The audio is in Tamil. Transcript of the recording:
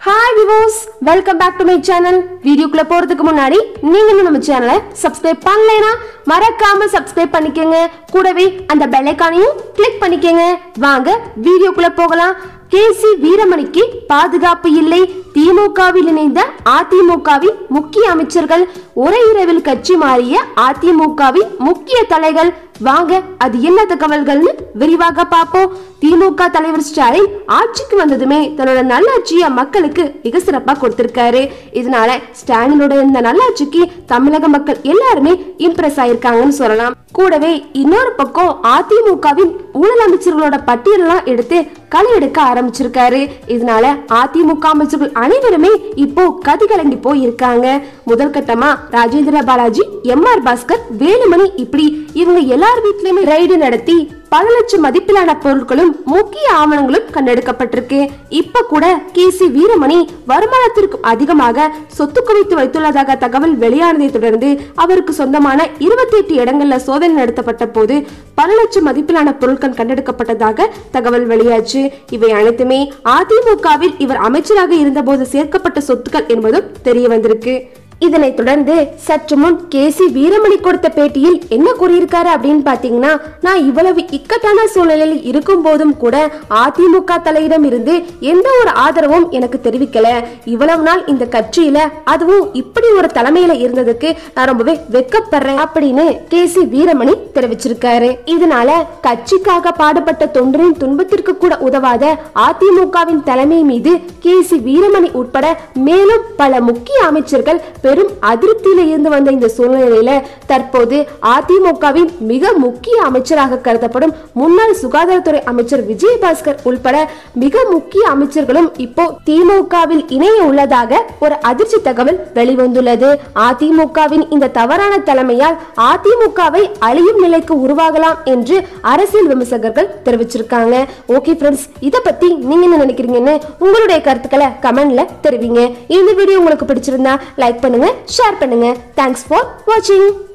hi viewers welcome back to my channel வீடியோக்குள்ள போறதுக்கு முன்னாடி நீங்க இன்னும் நம்ம சேனலை சப்ஸ்கிரைப் பண்ணலைனா மறக்காம சப்ஸ்கிரைப் பண்ணிக்கோங்க கூடவே அந்த பெல் ஐகானையும் கிளிக் பண்ணிக்கோங்க வாங்க வீடியோக்குள்ள போகலாம் கேசி வீரமணிக்கு பாதுகாப்பு இல்லை திமுகவில் இணைந்த அதிமுகவின் முக்கிய அமைச்சர்கள் ஒரே இரவில் கட்சி மாறிய அதிமுகவின் முக்கிய தலைகள் வாங்க அது என்ன தகவல்கள்னு விரிவாக பார்ப்போம் திமுக தலைவர் ஸ்டாலின் ஆட்சிக்கு வந்ததுமே தன்னோட நல்லாட்சியை மக்களுக்கு மிக சிறப்பா கொடுத்திருக்காரு இதனால ஸ்டாலினோட இந்த நல்லாட்சிக்கு தமிழக மக்கள் எல்லாருமே இம்ப்ரெஸ் ஆயிருக்காங்கன்னு சொல்லலாம் கூடவே இன்னொரு பக்கம் அதிமுகவின் ஊழல் அமைச்சர்களோட பட்டியலெல்லாம் எடுத்து களை எடுக்க ஆரம்பிச்சிருக்காரு இதனால அதிமுக அமைச்சர்கள் அனைவருமே இப்போ கதி கலங்கி போய் இருக்காங்க முதல் கட்டமா ராஜேந்திர பாலாஜி எம் ஆர் பாஸ்கர் வேலுமணி இப்படி இவங்க எல்லார் வீட்லயுமே ரைடு நடத்தி பல லட்சம் மதிப்பிலான பொருட்களும் முக்கிய ஆவணங்களும் கண்டெடுக்கப்பட்டிருக்கு இப்ப கூட கே சி வீரமணி வருமானத்திற்கு அதிகமாக சொத்து குவித்து வைத்துள்ளதாக தகவல் வெளியானதை தொடர்ந்து அவருக்கு சொந்தமான இருபத்தி எட்டு இடங்கள்ல சோதனை நடத்தப்பட்ட போது பல லட்சம் மதிப்பிலான பொருட்கள் கண்டெடுக்கப்பட்டதாக தகவல் வெளியாச்சு இவை அனைத்துமே அதிமுகவில் இவர் அமைச்சராக இருந்தபோது சேர்க்கப்பட்ட சொத்துக்கள் என்பதும் தெரிய வந்திருக்கு இதனைத் தொடர்ந்து சற்று முன் கேசி வீரமணி கொடுத்த பேட்டியில் என்ன கூறியிருக்காரு அப்படின்னு பாத்தீங்கன்னா நான் இவ்வளவு இக்கட்டான சூழ்நிலையில் இருக்கும் போதும் கூட அதிமுக தலையிடம் இருந்து எந்த ஒரு ஆதரவும் எனக்கு தெரிவிக்கல இவ்வளவு நாள் இந்த கட்சியில அதுவும் இப்படி ஒரு தலைமையில இருந்ததுக்கு நான் ரொம்பவே வெக்கப்படுறேன் அப்படின்னு கேசி வீரமணி தெரிவிச்சிருக்காரு இதனால கட்சிக்காக பாடுபட்ட தொண்டரின் துன்பத்திற்கு கூட உதவாத அதிமுகவின் தலைமை மீது கேசி வீரமணி உட்பட மேலும் பல முக்கிய அமைச்சர்கள் பெரும் அதிருப்தியில இருந்து வந்த இந்த சூழ்நிலையில தற்போது அதிமுகவின் மிக முக்கிய அமைச்சராக கருதப்படும் முன்னாள் சுகாதாரத்துறை அமைச்சர் விஜயபாஸ்கர் உள்பட மிக முக்கிய அமைச்சர்களும் இப்போ திமுகவில் இணைய உள்ளதாக ஒரு அதிர்ச்சி தகவல் வெளிவந்துள்ளது அதிமுகவின் இந்த தவறான தலைமையால் அதிமுகவை அழியும் நிலைக்கு உருவாகலாம் என்று அரசியல் விமர்சகர்கள் தெரிவிச்சிருக்காங்க ஓகே ஃப்ரெண்ட்ஸ் இத பத்தி நீங்க என்ன நினைக்கிறீங்கன்னு உங்களுடைய கருத்துக்களை கமெண்ட்ல தெரிவிங்க இந்த வீடியோ உங்களுக்கு பிடிச்சிருந்தா லைக் பண்ணுங்க ஷேர் பண்ணுங்க தேங்க்ஸ் ஃபார் வாட்சிங்